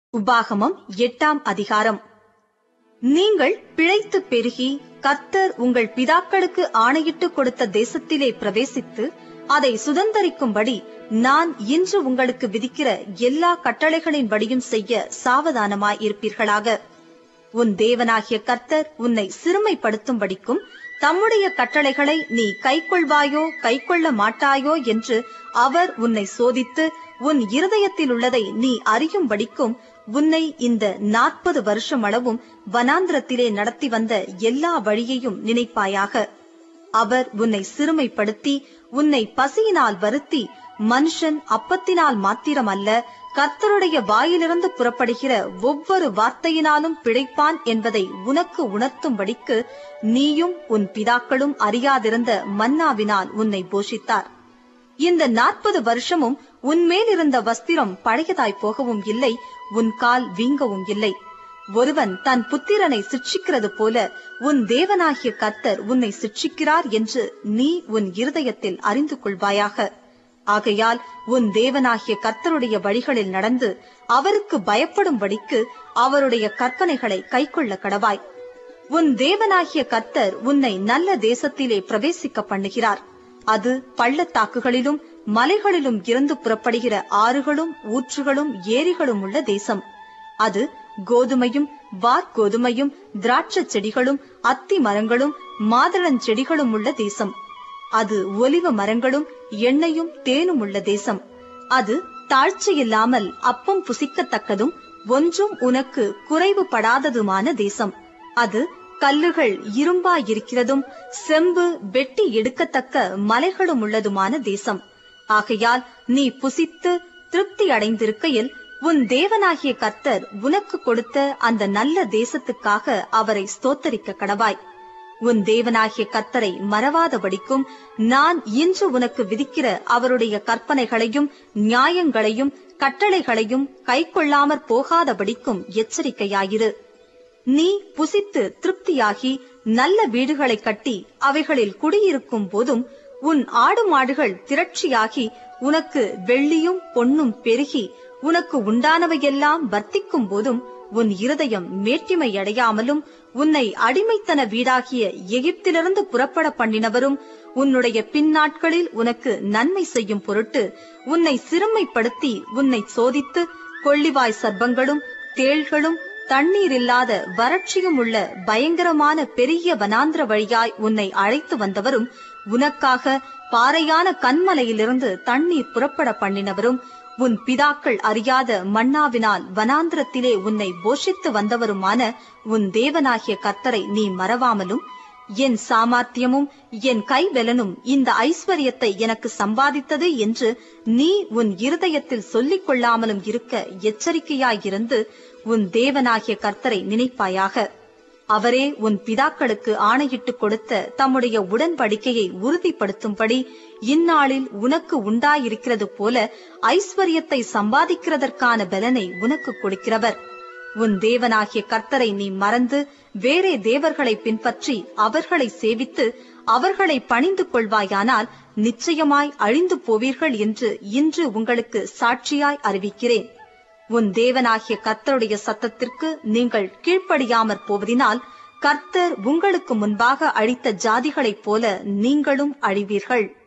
உபாகமம் எட்டாம் அதிகாரம் நீங்கள் பிழைத்து பெருகி கர்த்தர் உங்கள் பிதாக்களுக்கு ஆணையிட்டு கொடுத்த தேசத்திலே பிரவேசித்து அதை சுதந்தரிக்கும்படி நான் இன்று உங்களுக்கு விதிக்கிற எல்லா கட்டளைகளின்படியும் செய்ய சாவதானமாய் இருப்பீர்களாக உன் தேவனாகிய கர்த்தர் உன்னை சிறுமைப்படுத்தும்படிக்கும் தம்முடைய கட்டளைகளை நீ கைக்கொள்வாயோ கைக்கொள்ள மாட்டாயோ என்று அவர் உன்னை சோதித்து உன் இருதயத்தில் உள்ளதை நீ அறியும்படிக்கும் உன்னை இந்த நாற்பது வருஷம் அளவும் வனாந்திரத்திலே நடத்தி வந்த எல்லா வழியையும் நினைப்பாயாக அவர் உன்னை சிறுமைப்படுத்தி உன்னை பசியினால் வருத்தி மனுஷன் அப்பத்தினால் மாத்திரமல்ல கர்த்தருடைய வாயிலிருந்து புறப்படுகிற ஒவ்வொரு வார்த்தையினாலும் பிழைப்பான் என்பதை உனக்கு உணர்த்தும்படிக்கு நீயும் உன் பிதாக்களும் அறியாதிருந்த மன்னாவினால் உன்னை போஷித்தார் இந்த நாற்பது வருஷமும் உன்மேல் இருந்த வஸ்திரம் பழையதாய் போகவும் இல்லை உன் கால் வீங்கவும் இல்லை ஒருவன் தன் புத்திரனை சிட்சிக்கிறது போல உன் தேவனாகிய கர்த்தர் உன்னை சிட்சிக்கிறார் என்று நீ உன் இருதயத்தில் அறிந்து கொள்வாயாக ஆகையால் உன் தேவனாகிய கர்த்தருடைய வழிகளில் நடந்து அவருக்கு பயப்படும்படிக்கு அவருடைய கற்பனைகளை கைக்கொள்ள கடவாய் உன் தேவனாகிய கர்த்தர் உன்னை நல்ல தேசத்திலே பிரவேசிக்க பண்ணுகிறார் அது பள்ளத்தாக்குகளிலும் மலைகளிலும் இருந்து புறப்படுகிற ஆறுகளும் ஊற்றுகளும் ஏரிகளும் உள்ள தேசம் அது கோதுமையும் வார்கோதுமையும் திராட்சை செடிகளும் அத்தி மரங்களும் மாதளஞ்செடிகளும் உள்ள தேசம் அது ஒலிவ மரங்களும் எண்ணெயும் தேனும் உள்ள தேசம் அது தாழ்ச்சியில்லாமல் அப்பம் புசிக்கத்தக்கதும் ஒன்றும் உனக்கு குறைவுபடாததுமான தேசம் அது கல்லுகள் இரும்பாயிருக்கிறதும் செம்பு வெட்டி எடுக்கத்தக்க மலைகளும் உள்ளதுமான தேசம் ஆகையால் நீ புசித்து திருப்தி அடைந்திருக்கையில் உன் தேவனாகிய கர்த்தர் உனக்கு கொடுத்த அந்த நல்ல தேசத்துக்காக அவரை ஸ்தோத்தரிக்க கடவாய் உன் தேவனாகிய கர்த்தரை மறவாதபடிக்கும் நான் இன்று உனக்கு விதிக்கிற அவருடைய கற்பனைகளையும் நியாயங்களையும் கட்டளைகளையும் கைக்கொள்ளாமற் போகாதபடிக்கும் எச்சரிக்கையாயிரு நீ புசித்து திருப்தியாகி நல்ல வீடுகளை கட்டி அவைகளில் குடியிருக்கும் போதும் உன் ஆடு மாடுகள் திரட்சியாகி உனக்கு வெள்ளியும் பொன்னும் பெருகி உனக்கு உண்டானவையெல்லாம் வர்த்திக்கும் போதும் உன் இருதயம் மேட்டிமை அடையாமலும் உன்னை அடிமைத்தன வீடாகிய எகிப்திலிருந்து புறப்பட பண்ணினவரும் உன்னுடைய பின்னாட்களில் உனக்கு நன்மை செய்யும் பொருட்டு உன்னை சிறுமைப்படுத்தி உன்னை சோதித்து கொள்ளிவாய் சர்ப்பங்களும் தேள்களும் தண்ணீர் இல்லாத வறட்சியும் உள்ள பயங்கரமான பெரிய வனாந்திர வழியாய் உன்னை அழைத்து வந்தவரும் உனக்காக பாறையான கண்மலையிலிருந்து தண்ணீர் புறப்பட பண்ணினவரும் உன் பிதாக்கள் அறியாத மன்னாவினால் வனாந்திரத்திலே உன்னை போஷித்து வந்தவருமான உன் தேவனாகிய கர்த்தரை நீ மறவாமலும் என் சாமர்த்தியமும் என் கைபலனும் இந்த ஐஸ்வர்யத்தை எனக்கு சம்பாதித்தது என்று நீ உன் இருதயத்தில் சொல்லிக் கொள்ளாமலும் இருக்க எச்சரிக்கையாயிருந்து உன் தேவனாகிய கர்த்தரை நினைப்பாயாக அவரே உன் பிதாக்களுக்கு ஆணையிட்டு கொடுத்த தம்முடைய உடன்படிக்கையை உறுதிப்படுத்தும்படி இந்நாளில் உனக்கு உண்டாயிருக்கிறது போல ஐஸ்வர்யத்தை சம்பாதிக்கிறதற்கான பலனை உனக்கு கொடுக்கிறவர் உன் தேவனாகிய கர்த்தரை நீ மறந்து வேறே தேவர்களை பின்பற்றி அவர்களை சேவித்து அவர்களை பணிந்து கொள்வாயானால் நிச்சயமாய் அழிந்து போவீர்கள் என்று இன்று உங்களுக்கு சாட்சியாய் அறிவிக்கிறேன் உன் தேவனாகிய கர்த்தருடைய சத்தத்திற்கு நீங்கள் கீழ்ப்படியாமற் போவதினால் கர்த்தர் உங்களுக்கு முன்பாக அழித்த ஜாதிகளைப் போல நீங்களும் அழிவீர்கள்